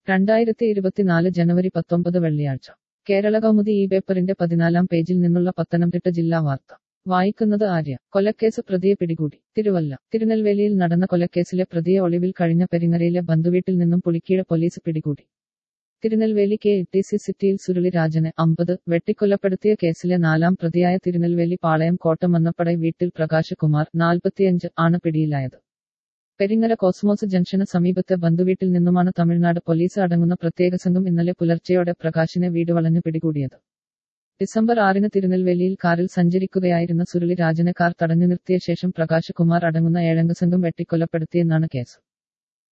രണ്ടായിരത്തി ഇരുപത്തിനാല് ജനുവരി പത്തൊമ്പത് വെള്ളിയാഴ്ച കേരള കൗമുദി ഈ പേപ്പറിന്റെ പതിനാലാം പേജിൽ നിന്നുള്ള പത്തനംതിട്ട ജില്ലാ വാർത്ത വായിക്കുന്നത് ആര്യ കൊലക്കേസ് പ്രതിയെ പിടികൂടി തിരുവല്ല തിരുനെൽവേലിയിൽ നടന്ന കൊലക്കേസിലെ പ്രതിയെ ഒളിവിൽ കഴിഞ്ഞ പെരിങ്ങരയിലെ ബന്ധുവീട്ടിൽ നിന്നും പുളിക്കീഴ പോലീസ് പിടികൂടി തിരുനെൽവേലി കെ ടി സി സിറ്റിയിൽ സുരുളി രാജനെ അമ്പത് വെട്ടിക്കൊലപ്പെടുത്തിയ കേസിലെ നാലാം പ്രതിയായ തിരുനെൽവേലി പാളയം കോട്ടമന്നപ്പട വീട്ടിൽ പ്രകാശ് കുമാർ നാൽപ്പത്തിയഞ്ച് ആണ് പിടിയിലായത് പെരിങ്ങര കോസ്മോസ് ജംഗ്ഷന് സമീപത്തെ ബന്ധുവീട്ടിൽ നിന്നുമാണ് തമിഴ്നാട് പോലീസ് അടങ്ങുന്ന പ്രത്യേക സംഘം ഇന്നലെ പുലർച്ചെയോടെ പ്രകാശിനെ വീട് വളഞ്ഞു പിടികൂടിയത് ഡിസംബർ ആറിന് തിരുനെൽവേലിയിൽ കാറിൽ സഞ്ചരിക്കുകയായിരുന്ന സുരുളി രാജനെ കാർ തടഞ്ഞു നിർത്തിയ ശേഷം പ്രകാശ് കുമാർ അടങ്ങുന്ന ഏഴംഗ സംഘം വെട്ടിക്കൊലപ്പെടുത്തിയെന്നാണ് കേസ്